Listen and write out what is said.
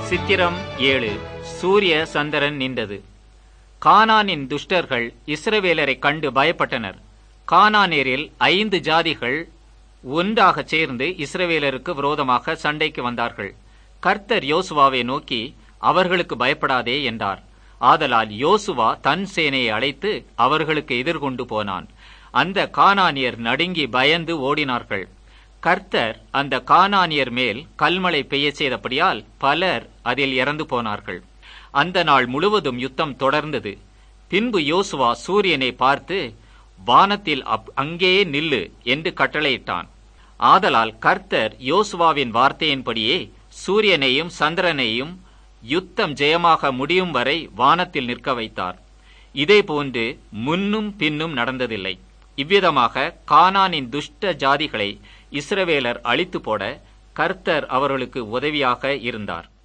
சித்திரம் ஏழு சூரிய சந்திரன் நின்றது கானானின் துஷ்டர்கள் இஸ்ரவேலரை கண்டு பயப்பட்டனர் கானானேரில் ஐந்து ஜாதிகள் ஒன்றாகச் சேர்ந்து இஸ்ரவேலருக்கு விரோதமாக சண்டைக்கு வந்தார்கள் கர்த்தர் யோசுவாவை நோக்கி அவர்களுக்கு பயப்படாதே என்றார் ஆதலால் யோசுவா தன் சேனையை அழைத்து அவர்களுக்கு எதிர்கொண்டு போனான் அந்த கானானியர் நடுங்கி பயந்து ஓடினார்கள் கர்த்தர் அந்த கானானியர் மேல் கல்மழை பெய்ய செய்தபடியால் பலர் அதில் இறந்து போனார்கள் அந்த நாள் முழுவதும் யுத்தம் தொடர்ந்தது பின்பு யோசுவா சூரியனை பார்த்து வானத்தில் அப்- அங்கேயே நில்லு என்று கட்டளையிட்டான் ஆதலால் கர்த்தர் யோசுவாவின் வார்த்தையின்படியே சூரியனையும் சந்திரனையும் யுத்தம் ஜெயமாக முடியும் வரை வானத்தில் நிற்க வைத்தார் இதேபோன்று முன்னும் பின்னும் நடந்ததில்லை இவ்விதமாக கானானின் துஷ்ட ஜாதிகளை இஸ்ரவேலர் அழித்து போட கர்த்தர் அவர்களுக்கு உதவியாக இருந்தார்